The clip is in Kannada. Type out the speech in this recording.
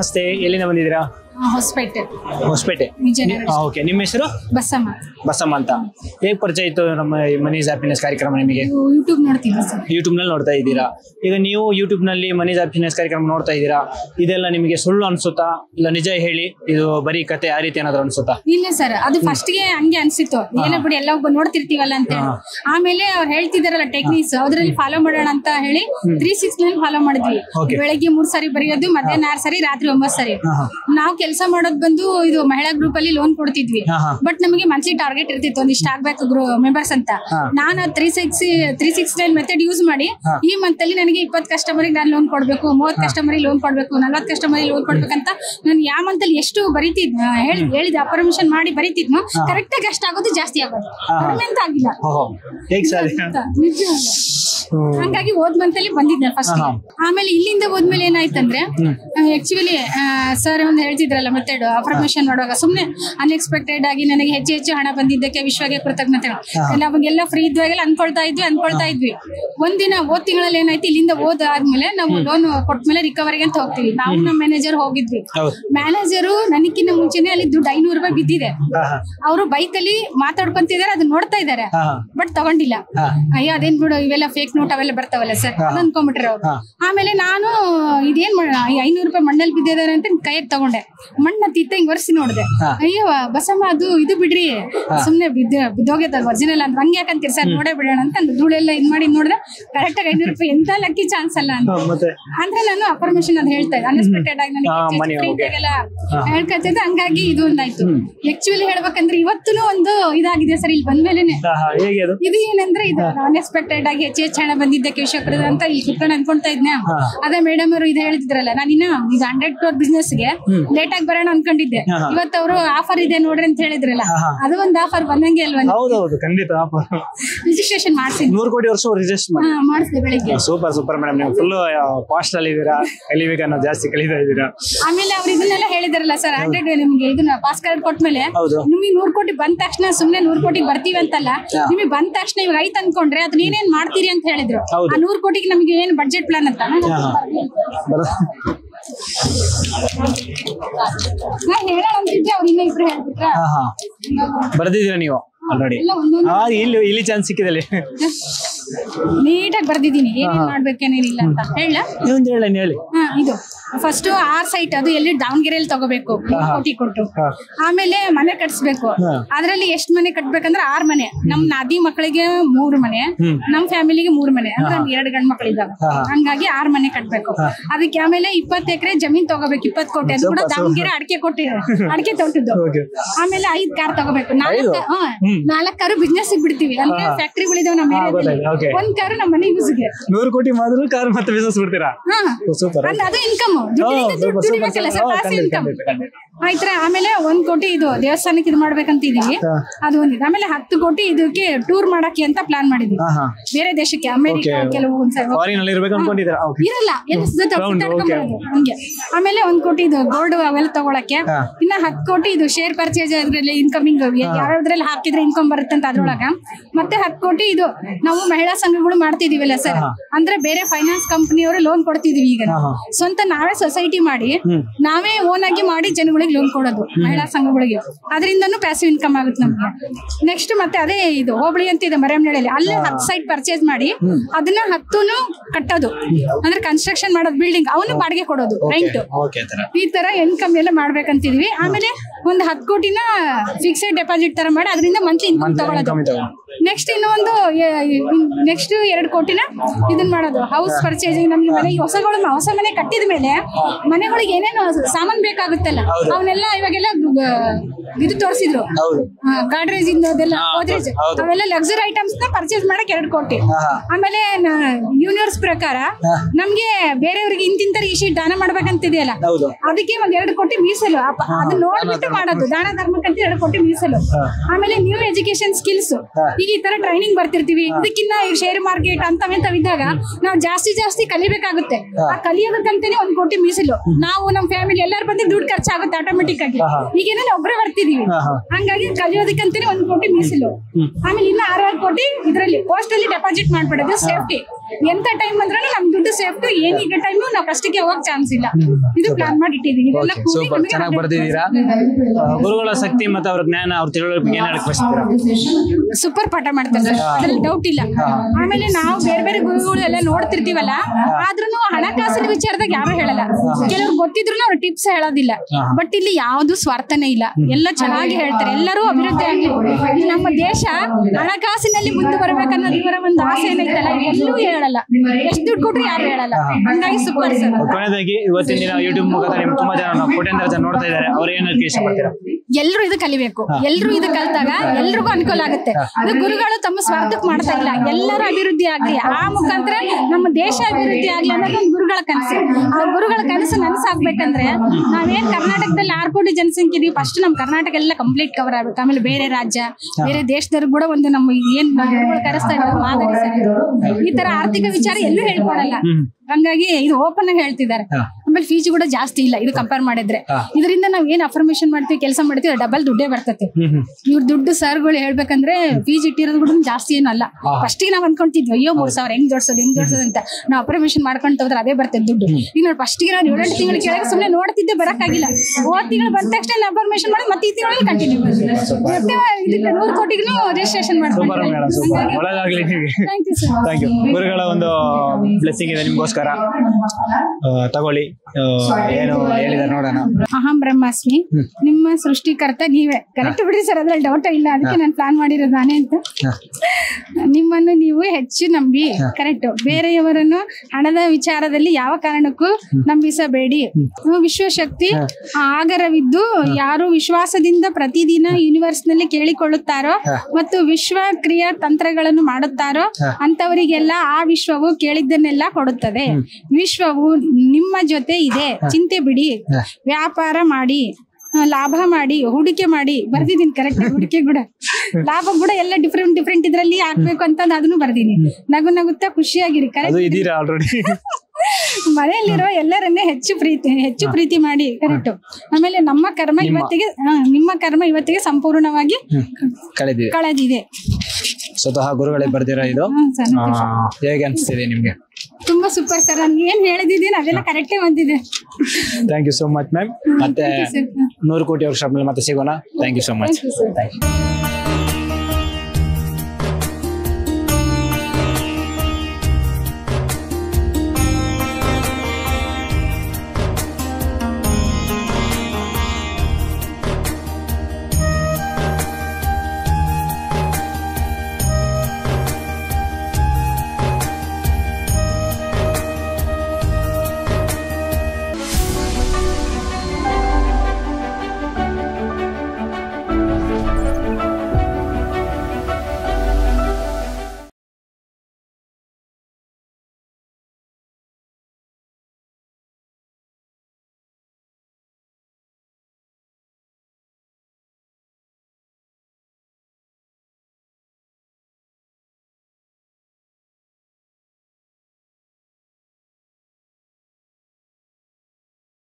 ನಮಸ್ತೆ ಎಲ್ಲಿಂದ ಬಂದಿದ್ದೀರಾ ಹೊಸಪೇಟೆ ಹೊಸಪೇಟೆ ವಿಜಯನಗರ ಓಕೆ ನಿಮ್ಮ ಹೆಸರು ಬಸ್ಸಮ್ಮ ಬಸಮ್ಮ ಅಂತ ಹೇಗೆ ಪರಿಚಯ ಇತ್ತು ನಮ್ಮ ಮನೀಸ್ ಹ್ಯಾಪಿನೆಸ್ ಕಾರ್ಯಕ್ರಮ ನಿಮಗೆ ನೀವು ಯೂಟ್ಯೂಬ್ ನೋಡ್ತಿದ್ವಿ ಸರ್ ಯೂಟ್ಯೂಬ್ ನಲ್ಲಿ ನೋಡ್ತಾ ಇದ್ದೀರಾ ಈಗ ನೀವು ಯೂಟ್ಯೂಬ್ ನಲ್ಲಿ ಮನೀಸ್ ಹ್ಯಾಪಿನೆಸ್ ಕಾರ್ಯಕ್ರಮ ನೋಡ್ತಾ ಇದ್ದೀರಾ ಇದೆಲ್ಲ ನಿಮಗೆ ಸುಳ್ಳು ಅನ್ಸುತ್ತಾ ಇಲ್ಲ ನಿಜ ಹೇಳಿ ಇದು ಬರೀ ಕತೆ ಆ ರೀತಿ ಏನಾದ್ರು ಅನ್ಸುತ್ತಾ ಇಲ್ಲ ಸರ್ ಅದು ಫಸ್ಟ್ ಗೆ ಹಂಗೆ ಅನ್ಸಿತ್ತು ಏನೋ ಬಿಡಿ ಎಲ್ಲ ಒಬ್ಬ ನೋಡ್ತಿರ್ತೀವಲ್ಲ ಅಂತ ಹೇಳಿ ಆಮೇಲೆ ಅವ್ರು ಹೇಳ್ತಿದಾರಲ್ಲ ಟೆಕ್ನಿಕ್ಸ್ ಅದ್ರಲ್ಲಿ ಫಾಲೋ ಮಾಡೋಣ ಅಂತ ಹೇಳಿ ತ್ರೀ ಸಿಕ್ಸ್ ನಲ್ಲಿ ಫಾಲೋ ಮಾಡಿದ್ವಿ Okay. ಬೆಳಗ್ಗೆ ಮೂರ್ ಸಾರಿ ಬರೆಯೋದು ಮಧ್ಯಾಹ್ನ ಆರ್ ಸಾರಿ ರಾತ್ರಿ ಒಂಬತ್ ಸಾರಿ ನಾವು ಕೆಲಸ ಮಾಡೋದ್ ಬಂದು ಇದು ಮಹಿಳಾ ಗ್ರೂಪ್ ಅಲ್ಲಿ ಲೋನ್ ಕೊಡ್ತಿದ್ವಿ ಹಾ, ಹಾ. ಬಟ್ ನಮಗೆ ಮಂತ್ಲಿ ಟಾರ್ಗೆಟ್ ಇರ್ತಿತ್ತು ಒಂದಿಷ್ಟು ಆಗ್ಬೇಕು ಮೆಂಬರ್ಸ್ ಅಂತ ಹಾ. ನಾನು three six three six nine method use ಮಾಡಿ ಹಾ. ಈ ಮಂತ್ ಅಲ್ಲಿ ನನಗೆ ಇಪ್ಪತ್ತು ಕಸ್ಟಮರಿಗೆ ನಾನು ಲೋನ್ ಕೊಡ್ಬೇಕು ಮೂವತ್ ಕಸ್ಟಮರಿಗೆ ಲೋನ್ ಕೊಡ್ಬೇಕು ನಲ್ವತ್ ಕಸ್ಟಮರಿಗೆ ಲೋನ್ ಕೊಡ್ಬೇಕಂತ ನಾನು ಯಾವ ಮಂತ್ ಅಲ್ಲಿ ಎಷ್ಟು ಬರಿತಿದ್ ಹೇಳಿ ಹೇಳಿದ ಅಪರ್ಮಿಷನ್ ಮಾಡಿ ಬರಿತಿದ್ನು ಕರೆಕ್ಟ್ ಆಗಿ ಅಷ್ಟು ಆಗೋದು ಜಾಸ್ತಿ ಆಗೋದು ಹಾ. ಕಡಿಮೆ ಅಂತ ಆಗಿಲ್ಲ ಓಹೋ ಹೇಗೆ ಸಾಧ್ಯ ಅಂತ, ನಿಜ ಅಲ್ಲ. ಹಂಗಾಗಿ ಹೋದ್ ಮಂತ್ ಅಲ್ಲಿ ಬಂದಿದ್ದೆ ಫಸ್ಟ್ ಹಾ. ಆಮೇಲೆ ಇಲ್ಲಿಂದ ಹೋದ್ಮೇಲೆ ಏನಾಯ್ತಂದ್ರೆ ಆಕ್ಚುಲಿ ಸರ್ ಒಂದು ಹೇಳ್ತಿದ್ರಲ್ಲ ಮೆಥಡ್ ಅಫರ್ಮೇಶನ್ ಮಾಡುವಾಗ ಸುಮ್ನೆ ಅನ್ಎಕ್ಸ್ಪೆಕ್ಟೆಡ್ ಆಗಿ ನನಗೆ ಹೆಚ್ಚು ಹೆಚ್ಚು ಹಣ ಬಂದಿದ್ದಕ್ಕೆ ವಿಶ್ವಗೆ ಕೃತಜ್ಞತೆಗಳು ನಮಗೆಲ್ಲ ಫ್ರೀ ಇದ್ವಾಗೆಲ್ಲ ಅನ್ಕೊಳ್ತಾ ಇದ್ವಿ ಅನ್ಕೊಳ್ತಾ ಇದ್ವಿ ಒಂದಿನ ಹೋದ್ ತಿಂಗಳಲ್ಲಿ ಏನಾಯ್ತು ಇಲ್ಲಿಂದ ಹೋದಾದ್ಮೇಲೆ ನಾವು ಲೋನ್ ಕೊಟ್ಮೇಲೆ ರಿಕವರಿಗೆ ಅಂತ ಹೋಗ್ತೀವಿ ನಾವು ನಮ್ಮ ಮ್ಯಾನೇಜರ್ ಹೋಗಿದ್ವಿ ಹೌದು ಮ್ಯಾನೇಜರು ನನಗಿನ್ನ ಮುಂಚೆನೆ ಅಲ್ಲಿ ದುಡ್ಡು ಐನೂರು ರೂಪಾಯಿ ಬಿದ್ದಿದೆ ಹಾ ಹಾ ಅವರು ಬೈಕ್ ಅಲ್ಲಿ ಮಾತಾಡ್ಕೊಂತಿದಾರೆ ಅದನ್ನ ನೋಡ್ತಾ ಇದಾರೆ ಹಾ ಹಾ ಬಟ್ ತಗೊಂಡಿಲ್ಲ ಹಾ. ಅಯ್ಯೋ ಅದೇನ್ ಬಿಡು ಇವೆಲ್ಲ ಫೇಕ್ ನೋಟ್ ಅವೆಲ್ಲ ಬರ್ತಾವಲ್ಲ ಸರ್ ಹಾ. ಅದು ಅನ್ಕೊಂಡ್ಬಿಟ್ರೆ ಅವ್ರು ಹಾ. ಆಮೇಲೆ ನಾನು ಇದೇನ್ ಮಾಡ ಐನೂರು ರೂಪಾಯಿ ಮಣ್ಣಲ್ಲಿ ಬಿದ್ದಿದ್ದಾರೆ ಅಂತ ಕೈಯಾಗ ತಗೊಂಡೆ ಮಣ್ಣ ತಿತ್ತ ಹಿಂಗ್ ಒರೆಸಿ ನೋಡ್ದೆ ಹಾ. ಅಯ್ಯೋ ಬಸಮ್ಮ ಅದು ಇದು ಬಿಡ್ರಿ ಸುಮ್ನೆ ಬಿದ್ದ ಬಿದ್ದೋಗ್ಯದ ಒರಿಜಿನಲ್ ಅಂದ್ರೆ ಹಂಗೆ ಯಾಕಂತೀರಿ ಸರ್ ನೋಡೇ ಬಿಡೋಣ ಅಂತ ಅಂದು ಧೂಳೆಲ್ಲ ಇದ್ ಮಾಡಿ ನೋಡ್ದೆ ಕರೆಕ್ಟ್ ಆಗಿ ಐನೂರು ರೂಪಾಯಿ ಎಂತ ಲಕ್ಕಿ ಚಾನ್ಸ್ ಅಲ್ಲ ಅಂತ ಹಾ, ಮತ್ತೆ ಅಂದ್ರೆ ನಾನು ಅಪರ್ಮಿಷನ್ ಅದು ಹೇಳ್ತಾ ಇದ್ದೆ ಅನ್ಎಕ್ಸ್ಪೆಕ್ಟೆಡ್ ಆಗಿ ಹಾ, money, okay. ನನಗೆ ಹೇಳ್ಕೊತಿದ್ದೆ ಹಂಗಾಗಿ ಇದು ಒಂದಾಯ್ತು ಆಕ್ಚುಲಿ ಹೇಳ್ಬೇಕಂದ್ರೆ ಇವತ್ತೂ ಒಂದು ಇದಾಗಿದೆ ಸರ್ ಇಲ್ಲಿ ಬಂದ್ಮೇಲೆನೆ ಹಾ ಹಾ ಹೇಗೆ ಅದು ಇದು ಏನಂದ್ರೆ ಇದು ಅನ್ಎಕ್ಸ್ಪೆಕ್ಟೆಡ್ ಆಗಿ ಹೆಚ್ಚು ಹೆಚ್ಚು ಹಣ ಬಂದಿದ್ದಕ್ಕೆ ವಿಶ್ವಕೃತ ಅಂತ ಇಲ್ಲಿ ಕುತ್ಕೊಂಡು ಅನ್ಕೊಂತಾ ಇದ್ನ ಹಾ. ಅದೇ ಮೇಡಮ್ ಅವರು ಇದು ಹೇಳ್ತಿದ್ರಲ್ಲ ನಾನು ಇನ್ನ ಇದು ಹಂಡ್ರೆಡ್ ಕ್ರೋರ್ ಬಿಸ್ನೆಸ್ ಗೆ ಲೇಟ್ ಆಗಿ ಬರೋಣ ಅನ್ಕೊಂಡಿದ್ದೆ ಹಾ, ಹಾ. ಇವತ್ತು ಅವರು ಆಫರ್ ಇದೆ ನೋಡ್ರಿ ಅಂತ ಹೇಳಿದ್ರಲ್ಲ ಹಾ, ಹಾ. ಅದು ಒಂದು ಆಫರ್ ಬಂದಂಗೆ ಅಲ್ವಾ ಹೌದೌದು ಖಂಡಿತ ರಿಜಿಸ್ಟ್ರೇಷನ್ ಮಾಡ್ಸಿದ್ವಿ ನೂರು ಕೋಟಿ ವರ್ಷ ರಿಜಿಸ್ಟರ್ ಮಾಡಿ ಹಾ ಮಾಡಿಸಿದೆ ಬೆಳಿಗ್ಗೆ ಸೂಪರ್ ಸೂಪರ್ ಮೇಡಮ್ ನೀವು ಫುಲ್ ಪಾಸ್ಟ್ ಅಲ್ಲಿ ಇದ್ದೀರಾ ಕಲಿಬೇಕನ್ನೋ ಜಾಸ್ತಿ ಕಲಿತಾ ಇದ್ದೀರಾ ಆಮೇಲೆ ಅವ್ರು ಇದನ್ನೆಲ್ಲ ಹೇಳಿದಾರಲ್ಲ ಸರ್ ಹಂಡ್ರೆಡ್ ನಿಮ್ಗೆ ಇದನ್ನ ಪಾಸ್ ಕಾರ್ಡ್ ಕೊಟ್ಮೇಲೆ ಹೌದು ನಿಮಗೆ ನೂರ್ ಕೋಟಿ ಬಂದ ತಕ್ಷಣ ಸುಮ್ನೆ ನೂರ್ ಕೋಟಿ ಬರ್ತೀವಿ ಅಂತಲ್ಲ ನಿಮಗೆ ಬಂದ ತಕ್ಷಣ ಇವಾಗ ಐತ್ ಅನ್ಕೊಂಡ್ರೆ ಅದನ್ನ ಏನೇನ್ ಮಾಡ್ತೀರಿ ಅಂತ ಹೇಳಿದ್ರು ಹೌದು. ಆ ನೂರ್ ಕೋಟಿಗೆ ನಮಗೆ ಏನ್ ಬಡ್ಜೆಟ್ ಪ್ಲಾನ್ ಅಂತ ಹಾ, ಹಾ. ಬರ ನಾನ್ ಹೇಳೋಣ ಅಂತಿದ್ದೆ ಅವ್ರು ಇನ್ನೂ ಇಬ್ರು ಹೇಳ್ಬಿಟ್ರ ಹಾ ಹಾ ಬರ್ದಿದ್ದೀರಾ ನೀವು ಆಲ್ರೆಡಿ ಎಲ್ಲ ಒಂದೊಂದು ಹಾ ಇಲ್ಲಿ ಇಲ್ಲಿ ಚಾನ್ಸ್ ಸಿಕ್ಕಿದಲ್ಲಿ ನೀಟಾಗಿ ಬರ್ದಿದ್ದೀನಿ ಏನೇನ್ ಮಾಡ್ಬೇಕೇನೇನಿಲ್ಲ ಅಂತ ಹೇಳ ನೀವು ಹೇಳಿ ನೀವು ಹೇಳಿ ಹಾ ಇದು ಫಸ್ಟ್ ಆರ್ ಸೈಟ್ ಅದು ಎಲ್ಲಿ ದಾವಣಗೆರೆಯಲ್ಲಿ ತಗೋಬೇಕು ಮೂರ್ ಕೋಟಿ ಕೊಟ್ಟು ಹಾ. ಆಮೇಲೆ ಮನೆ ಕಟ್ಸ್ಬೇಕು ಹಾ. ಅದ್ರಲ್ಲಿ ಎಷ್ಟ್ ಮನೆ ಕಟ್ಬೇಕಂದ್ರೆ ಆರ್ ಮನೆ ನಮ್ ನಾದಿ ಮಕ್ಕಳಿಗೆ ಮೂರ್ ಮನೆ ಹ್ಮ್. ನಮ್ ಫ್ಯಾಮಿಲಿಗೆ ಮೂರ್ ಮನೆ ಅಂದ್ರೆ ನಮ್ಗೆ ಎರಡ್ ಗಂಡ್ ಮಕ್ಳಿದಾವೆ ಹಾ, ಹಾ. ಹಂಗಾಗಿ ಆರ್ ಮನೆ ಕಟ್ಬೇಕು ಅದಕ್ಕೆ ಆಮೇಲೆ ಇಪ್ಪತ್ತು ಎಕರೆ ಜಮೀನ್ ತಗೋಬೇಕು ಇಪ್ಪತ್ತು ಕೋಟಿ ಅದು ಕೂಡ ಸ್ವಲ್ಪ, ಸ್ವಲ್ಪ. ದಾವಣಗೆರೆ ಅಡಿಕೆ ಕೊಟ್ಟಿರೋ ಅಡಿಕೆ ತೋಟದ್ದು ಓಕೆ ಆಮೇಲೆ ಐದ್ ಕಾರ್ ತಗೋಬೇಕು ನಾಲ್ಕು ಐದು? ಹಾ, ಹ್ಮ್. ನಾಲ್ಕ್ ಕಾರು ಬಿಸ್ನೆಸ್ ಬಿಡ್ತೀವಿ ಅಂದ್ರೆ ಹಾ. ಫ್ಯಾಕ್ಟ್ರಿಗಳಿದಾವೆ ನಮ್ಮ ಹಾ, ಗೊತ್ತಾಯ್ತು, ಏರಿಯಾದಲ್ಲಿ okay. ಒಂದ್ ಕಾರು ನಮ್ಮ ಮನೆ ಯೂಸ್ಗೆ ನೂರು ಕೋಟಿ ಮಾಡಿದ್ರು ಕಾರ್ ಮತ್ತೆ ಬಿಸ್ನೆಸ್ ಬಿಡ್ತೀರಾ ಹಾ ಸೂಪರ್ ಅಂದ್ರೆ ಅದು ಇನ್ಕಮ್ ದುಡ್ಡು super, ದುಡಿಬೇಕಲ್ಲ super. ಸರ್ ಹಾ, ಪಾಸ್ ಖಂಡಿತ, ಇನ್ಕಮ್ ಖಂಡಿತ, ಖಂಡಿತ. ಆಯ್ತರ ಆಮೇಲೆ ಒಂದ್ ಕೋಟಿ ಇದು ದೇವಸ್ಥಾನಕ್ಕೆ ಇದು ಮಾಡ್ಬೇಕಂತ ಇದೀವಿ ಹಾ. ಅದು ಒಂದಿದೆ ಆಮೇಲೆ ಹತ್ತು ಕೋಟಿ ಇದಕ್ಕೆ ಟೂರ್ ಮಾಡಕ್ಕೆ ಅಂತ ಪ್ಲಾನ್ ಮಾಡಿದ್ವಿ ಹಾ ಹಾ ಬೇರೆ ದೇಶಕ್ಕೆ ಅಮೆರಿಕ Okay. ಕೆಲವು ಒಂದ್ಸಲ ಫಾರಿನ್ ಅಲ್ಲಿ ಇರ್ಬೇಕು ಅನ್ಕೊಂಡಿದ್ದೀರಾ ಓಕೆ ಇರಲ್ಲ ಎಲ್ಲ ಸುತ್ತ Round, ಸುತ್ತಾಡ್ಕೊಂಡ್ okay. ಬರೋದು, ಹಂಗೆ ಆಮೇಲೆ ಒಂದ್ ಕೋಟಿ ಇದು ಗೋಲ್ಡ್ ಅವೆಲ್ಲ ತಗೊಳಕ್ಕೆ ಹಾ. ಇನ್ನ ಹತ್ತು ಕೋಟಿ ಇದು ಶೇರ್ ಪರ್ಚೇಸ್ ಅದ್ರಲ್ಲಿ ಇನ್ಕಮಿಂಗ್ ಯಾವ್ಯಾವ್ದ್ರಲ್ಲಿ ಹಾಕಿದ್ರೆ ಇನ್ಕಮ್ ಬರುತ್ತೆ ಅಂತ ಅದ್ರೊಳಗ ಮತ್ತೆ ಹತ್ತು ಕೋಟಿ ಇದು ನಾವು ಮಹಿಳಾ ಸಂಘಗಳು ಮಾಡ್ತಿದೀವಲ್ಲ ಸರ್ ಹಾ. ಅಂದ್ರೆ ಬೇರೆ ಫೈನಾನ್ಸ್ ಕಂಪನಿಯವರು ಲೋನ್ ಕೊಡ್ತಿದೀವಿ ಈಗ ಹಾ, ಹಾ. ಸ್ವಂತ ನಾವೇ ಸೊಸೈಟಿ ಮಾಡಿ ಹ್ಮ್. ನಾವೇ ಓನ್ ಆಗಿ ಮಾಡಿ ಜನಗಳಿಗೆ ಲೋನ್ ಕೊಡೋದು ಮಹಿಳಾ ಸಂಘಗಳಿಗೆ ಅದರಿಂದನೂ ಪ್ಯಾಸಿವ್ ಇನ್ಕಮ್ ಆಗುತ್ತೆ ನಮ್ಗೆ ನೆಕ್ಸ್ಟ್ ಮತ್ತೆ ಅದೇ ಇದು ಹೋಬಳಿ ಅಂತ ಇದೆ ಮರಿಯಮ್ನಳ್ಳಿಯಲ್ಲಿ ಅಲ್ಲೇ ಹತ್ತು ಸೈಟ್ ಪರ್ಚೇಸ್ ಮಾಡಿ ಅದನ್ನ ಹತ್ತುನು ಕಟ್ಟೋದು ಅಂದ್ರೆ ಕನ್ಸ್ಟ್ರಕ್ಷನ್ ಮಾಡೋದು ಬಿಲ್ಡಿಂಗ್ ಅವನು ಬಾಡಿಗೆ ಕೊಡೋದು ರೆಂಟ್ ಓಕೆ ತರ ಈ ತರ ಇನ್ಕಮ್ ಎಲ್ಲ ಮಾಡ್ಬೇಕಂತಿದ್ವಿ ಆಮೇಲೆ ಒಂದು ಹತ್ತು ಕೋಟಿನ ಫಿಕ್ಸೆಡ್ ಡೆಪಾಸಿಟ್ ತರ ಮಾಡಿ ಅದರಿಂದ ಮಂತ್ಲಿ ಇನ್ಕಮ್ ತಗೊಳ್ಳೋದು ಕಮ್ಮಿ ತಗೋ ನೆಕ್ಸ್ಟ್ ಇನ್ನೊಂದು ನೆಕ್ಸ್ಟ್ ಎರಡು ಕೋಟಿನ ಇದನ್ನ ಮಾಡೋದು ಹೌಸ್ ಪರ್ಚೇಸಿಂಗ್ ನಮ್ಗೆ ಮನೆ ಹೊಸಗಳು ಹೊಸ ಮನೆ ಕಟ್ಟಿದ ಮೇಲೆ ಮನೆಗಳಿಗೆ ಏನೇನು ಸಾಮಾನ್ ಬೇಕಾಗುತ್ತಲ್ಲ ಅವನ್ನೆಲ್ಲ ಇವಾಗೆಲ್ಲ ಗ- ಇದು ತೋರಿಸಿದ್ರು ಹೌದು ಗಾಡ್ರೇಜ್ ಇಂದೆಲ್ಲ ಹಾ, ಗೋದ್ರೇಜ್ ಹೌದು. ಅವೆಲ್ಲ ಲಕ್ಸುರಿ ಐಟಮ್ಸ್ ನ ಪರ್ಚೇಸ್ ಮಾಡಕ್ ಎರಡು ಕೋಟಿ ಹಾ, ಹಾ. ಆಮೇಲೆ ಯೂನಿವರ್ಸ್ ಪ್ರಕಾರ ಹಾ. ನಮ್ಗೆ ಬೇರೆಯವ್ರಿಗೆ ಇಂತಿಂತರಿಗೆ ಇಷ್ಟು ದಾನ ಮಾಡ್ಬೇಕಂತಿದೆಯಲ್ಲ ಹೌದು ಅದಕ್ಕೆ ಒಂದ್ ಎರಡು ಕೋಟಿ ಮೀಸಲು ಅಪ್ಪ- ಅದನ್ನ ನೋಡ್ಬಿಟ್ಟು ಮಾಡೋದು ದಾನ ಧರ್ಮಕ್ಕಂತ ಎರಡು ಕೋಟಿ ಮೀಸಲು ಹಾ. ಆಮೇಲೆ ನ್ಯೂ ಎಜುಕೇಶನ್ ಸ್ಕಿಲ್ಸ್ ಹಾ. ಈಗ ಈ ತರ ಟ್ರೈನಿಂಗ್ ಬರ್ತಿರ್ತೀವಿ ಇದಕ್ಕಿನ್ನ ಶೇರ್ ಮಾರ್ಕೆಟ್ ಅಂತವಿದ್ದಾಗ ನಾವು ಜಾಸ್ತಿ ಜಾಸ್ತಿ ಕಲಿಬೇಕಾಗುತ್ತೆ ಆ ಕಲಿಯೋದಕ್ಕಂತಾನೆ ಒಂದ್ ಕೋಟಿ ಮೀಸಲು ನಾವು ನಮ್ಮ ಫ್ಯಾಮಿಲಿ ಎಲ್ಲರೂ ಬಂದು ದುಡ್ಡು ಖರ್ಚಾಗುತ್ತೆ ಆಟೋಮೆಟಿಕ್ ಆಗಿ ಹಾ, ಹಾ. ಈಗೇನೋ ಒಬ್ಬರೇ ಬರ್ತಿದೀವಿ ಹಾ, ಹಾ. ಹಂಗಾಗಿ ಕಲಿಯೋದಕ್ಕಂತಾನೆ ಒಂದ್ ಕೋಟಿ ಮೀಸಲು ಆಮೇಲೆ ಇನ್ನ ಆರು ಕೋಟಿ ಇದರಲ್ಲಿ ಪೋಸ್ಟ್ ಅಲ್ಲಿ ಡೆಪಾಸಿಟ್ ಮಾಡ್ಬಿಡೋದು ಸೇಫ್ಟಿ ಎಂತ ಟೈಮ್ ಅಂದ್ರೂ ನಮ್ ದುಡ್ಡು ಸೇಫ್ಟ್ ಏನೀಗ ಟೈಮ್ ನಾವು ಕಷ್ಟಕ್ಕೆ ಹೋಗಕ್ ಚಾನ್ಸ್ ಇಲ್ಲ ಇದು ಪ್ಲಾನ್ ಮಾಡಿ ಇಟ್ಟಿದೀವಿ ಇದೆಲ್ಲ ಕೂಡಿ ಸೂಪರ್ ನಮಗೆ ಚೆನ್ನಾಗಿ ಬರ್ದಿದ್ದೀರಾ ಆ, ಗುರುಗಳ ಶಕ್ತಿ ಮತ್ತು ಅವ್ರ ಜ್ಞಾನ ಅವ್ರ ತಿಳುವಳಿಕೆ ಏನ್ ಹೇಳಕ್ ಬಯಸ್ತೀರಾ ಸೂಪರ್ ಪಾಠ ಮಾಡ್ತಾರೆ ಸರ್ ಅದ್ರಲ್ಲಿ ಡೌಟ್ ಇಲ್ಲ ಆಮೇಲೆ ನಾವು ಬೇರೆ ಬೇರೆ ಗುರುಗಳು ಎಲ್ಲ ನೋಡ್ತಿರ್ತೀವಲ್ಲ ಆದ್ರೂ ಹಣಕಾಸಿನ ವಿಚಾರದಾಗ ಯಾರು ಹೇಳಲ್ಲ ಕೆಲವ್ರು ಗೊತ್ತಿದ್ರು ಅವ್ರು ಟಿಪ್ಸ್ ಹೇಳೋದಿಲ್ಲ ಬಟ್ ಇಲ್ಲಿ ಯಾವ್ದು ಸ್ವಾರ್ಥನೇ ಇಲ್ಲ ಎಲ್ಲ ಚೆನ್ನಾಗಿ ಹೇಳ್ತಾರೆ ಎಲ್ಲರೂ ಅಭಿವೃದ್ಧಿ ಆಗ್ಲಿ ಇಲ್ಲಿ ನಮ್ಮ ದೇಶ ಹಣಕಾಸಿನಲ್ಲಿ ಮುಂದೆ ಬರ್ಬೇಕನ್ನೋದು ಇವರ ಒಂದು ಆಸೆ ಏನೈತಲ್ಲ ಎಲ್ಲೂ ಹೇಳಲ್ಲ ಎಷ್ಟು ದುಡ್ಡು ಕೊಟ್ರು ಯಾರು ಹೇಳಲ್ಲ ಹಂಗಾಗಿ ಸೂಪರ್ ಸರ್ ಕೊನೆಯದಾಗಿ ಇವತ್ತಿನ ದಿನ ಯೂಟ್ಯೂಬ್ ಮುಖಾಂತರ ನಿಮ್ ತುಂಬಾ ಜನ ನಾವು ಕೋಟ್ಯಾಂತರ ಜನ ನೋಡ್ತಾ ಇದ್ದಾರೆ ಅವ್ರು ಏನ್ ಹೇಳಕ್ಕೆ ಇಷ್ಟಪಡ್ತೀರಾ ಎಲ್ರು ಇದು ಕಲಿಬೇಕು ಎಲ್ರು ಇದು ಕಲ್ತಾಗ ಎಲ್ರಿಗೂ ಅನುಕೂಲ ಆಗುತ್ತೆ ಇದು ಗುರುಗಳು ತಮ್ಮ ಸ್ವಾರ್ಥಕ್ಕೆ ಮಾಡ್ತಾ ಇಲ್ಲ ಎಲ್ಲರೂ ಅಭಿವೃದ್ಧಿ ಆಗ್ಲಿ ಆ ಮುಖಾಂತರ ನಮ್ಮ ದೇಶ ಅಭಿವೃದ್ಧಿ ಆಗ್ಲಿ ಅನ್ನೋದು ಒಂದು ಗುರುಗಳ ಕನಸು ಆ ಗುರುಗಳ ಕನಸು ನನಸಾಗ್ಬೇಕಂದ್ರೆ ನಾವೇನ್ ಕರ್ನಾಟಕದಲ್ಲಿ ಆರು ಕೋಟಿ ಜನಸಂಖ್ಯೆ ಇದೀವಿ ಫಸ್ಟ್ ನಮ್ಮ ಕರ್ನಾಟಕ ಎಲ್ಲ ಕಂಪ್ಲೀಟ್ ಕವರ್ ಆಗ್ಬೇಕು ಆಮೇಲೆ ಬೇರೆ ರಾಜ್ಯ ಬೇರೆ ದೇಶದವ್ರು ಕೂಡ ಒಂದು ನಮ್ಮ ಏನ್ ಗುರುಗಳು ಕರೆಸ್ತಾ ಇದ್ದಾರೆ ಮಾದರಿ ಸರ್ ಇದು. ಈ ತರ ಆರ್ಥಿಕ ವಿಚಾರ ಎಲ್ಲೂ ಹೇಳ್ಕೊಡಲ್ಲ ಹಂಗಾಗಿ ಇದು ಓಪನ್ ಆಗಿ ಹೇಳ್ತಿದ್ದಾರೆ ಆಮೇಲೆ ಫೀಸ್ ಕೂಡ ಜಾಸ್ತಿ ಇಲ್ಲ ಇದು ಕಂಪೇರ್ ಮಾಡಿದ್ರೆ ಇದರಿಂದ ನಾವ್ ಏನ್ ಅಫರ್ಮೇಶನ್ ಮಾಡ್ತೀವಿ ಕೆಲಸ ಮಾಡ್ತೀವಿ ಡಬಲ್ ದುಡ್ಡೇ ಬರ್ತೈತಿ ಇವ್ರ ದುಡ್ಡು ಸರ್ಗಳು ಹೇಳ್ಬೇಕಂದ್ರೆ ಫೀಸ್ ಇಟ್ಟಿರೋದು ಕೂಡ ಜಾಸ್ತಿ ಏನಲ್ಲ ಫಸ್ಟ್ ನಾವ್ ಅನ್ಕೊಂತಿದ್ವಿ ಅಯ್ಯೋ ಮೂರ್ ಸಾವಿರ ಹೆಂಗ್ ಜೋಡ್ಸೋದು ಹೆಂಗ್ ಜೋಡ್ಸೋದು ಅಂತ ನಾವ್ ಅಫರ್ಮೇಶನ್ ಮಾಡ್ಕೊಂತ ಹೋದ್ರೆ ಅದೇ ಬರ್ತೈತೆ ದುಡ್ಡು ಈಗ ನೋಡಿ ಫಸ್ಟ್ ಗೆ ನಾನು ಏಳೆಂಟು ತಿಂಗಳು ಕೆಳಗೆ ಸುಮ್ಮನೆ ನೋಡ್ತಿದ್ದೆ ಬರಕ್ಕಾಗಿಲ್ಲ ಹೋದ್ ತಿಂಗಳು ಬಂದ ತಕ್ಷಣ ಅಫರ್ಮೇಶನ್ ಮಾಡಿ ಮತ್ತೆ ಈ ತಿಂಗಳಲ್ಲಿ ಕಂಟಿನ್ಯೂ ಮತ್ತೆ ಇದಕ್ಕೆ ನೂರು ಕೋಟಿಗೂ ರಿಜಿಸ್ಟ್ರೇಷನ್ ಸೂಪರ್ ಮೇಡಮ್ ಸೂಪರ್ ಮಾಡ್ಕೊಂಡು ಒಳ್ಳೇದಾಗ್ಲಿ ನಿಮಗೆ thank you sir thank you ಗುರುಗಳ ಒಂದು ಬ್ಲೆಸ್ಸಿಂಗ್ ಇದೆ ನಿಮ್ಗೋಸ್ಕರ ಆ, ತಗೊಳ್ಳಿ ಆ, ಏನು ಹೇಳಿದಾರೆ ನೋಡೋಣ ಅಹಂ ಬ್ರಹ್ಮಾಸ್ಮಿ ನಿಮ್ಮ ಸೃಷ್ಟಿಕರ್ತ ನೀವೇ ಕರೆಕ್ಟ್ ಬಿಡ್ರಿ ಸರ್ ಅದ್ರಲ್ಲಿ ಡೌಟ್ ಇಲ್ಲ ಅದಕ್ಕೆ ನಾನು ಪ್ಲಾನ್ ಮಾಡಿರೋದು ನಾನೇ ಅಂತ ನಿಮ್ಮನ್ನು ನೀವು ಹೆಚ್ಚು ನಂಬಿ ಕರೆಕ್ಟ್ ಬೇರೆಯವರನ್ನು ಹಣದ ವಿಚಾರದಲ್ಲಿ ಯಾವ ಕಾರಣಕ್ಕೂ ನಂಬಿಸಬೇಡಿ ವಿಶ್ವಶಕ್ತಿ ಆಗರವಿದ್ದು ಯಾರು ವಿಶ್ವಾಸದಿಂದ ಪ್ರತಿದಿನ ಯೂನಿವರ್ಸ್ ನಲ್ಲಿ ಕೇಳಿಕೊಳ್ಳುತ್ತಾರೋ ಮತ್ತು ವಿಶ್ವ ಕ್ರಿಯಾ ತಂತ್ರಗಳನ್ನು ಮಾಡುತ್ತಾರೋ ಅಂತವರಿಗೆಲ್ಲ ಆ ವಿಶ್ವವು ಕೇಳಿದ್ದನ್ನೆಲ್ಲ ಕೊಡುತ್ತದೆ ವಿಶ್ವವು ನಿಮ್ಮ ಜೊತೆ ಇದೆ ಚಿಂತೆ ಬಿಡಿ ವ್ಯಾಪಾರ ಮಾಡಿ ಆ, ಲಾಭ ಮಾಡಿ ಹೂಡಿಕೆ ಮಾಡಿ ಬರ್ದಿದ್ದೀನಿ ಕರೆಕ್ಟ್ ಹೂಡಿಕೆ ಕೂಡ ಲಾಭ ಕೂಡ ಎಲ್ಲ ಡಿಫ್ರೆಂಟ್ ಡಿಫ್ರೆಂಟ್ ಇದ್ರಲ್ಲಿ ಹಾಕ್ಬೇಕು ಅಂತ ಅದನ್ನು ಬರ್ದೀನಿ ನಗು ನಗುತ್ತಾ ಖುಷಿಯಾಗಿರಿ ಅದು ಕರೆಕ್ಟ್ ಇದೀರಾ ಆಲ್ರೆಡಿ ಮನೆಯಲ್ಲಿರೋ ಎಲ್ಲರನ್ನೇ ಹೆಚ್ಚು ಪ್ರೀತಿ ಹೆಚ್ಚು ಪ್ರೀತಿ ಮಾಡಿ ಕರೆಕ್ಟ್ ಆಮೇಲೆ ನಮ್ಮ ಕರ್ಮ ಇವತ್ತಿಗೆ ಹಾ, ನಿಮ್ಮ ಕರ್ಮ ಇವತ್ತಿಗೆ ಸಂಪೂರ್ಣವಾಗಿ ಕಳೆದಿದೆ ಕಳೆದಿದೆ ಸ್ವತಃ ಗುರುಗಳೇ ಬರ್ದಿರೋ ಇದು ಹಾ, ಸರ್ ಆ, ಹೇಗೆ ಅನಿಸ್ತಿದೆ ನಿಮ್ಗೆ ತುಂಬಾ ಸೂಪರ್ ಸರ್ ನನ್ಗೆ ಏನ್ ಹೇಳಿದ್ದೀನಿ ಅದೆಲ್ಲ ಕರೆಕ್ಟೇ ಬಂದಿದೆ thank you so much ma'am ಮತ್ತೆ ಸರ್ ನೂರು ಕೋಟಿ ವರ್ಷ ಮತ್ತೆ ಸಿಗೋಣ thank you so much Thank you, sir. Thank you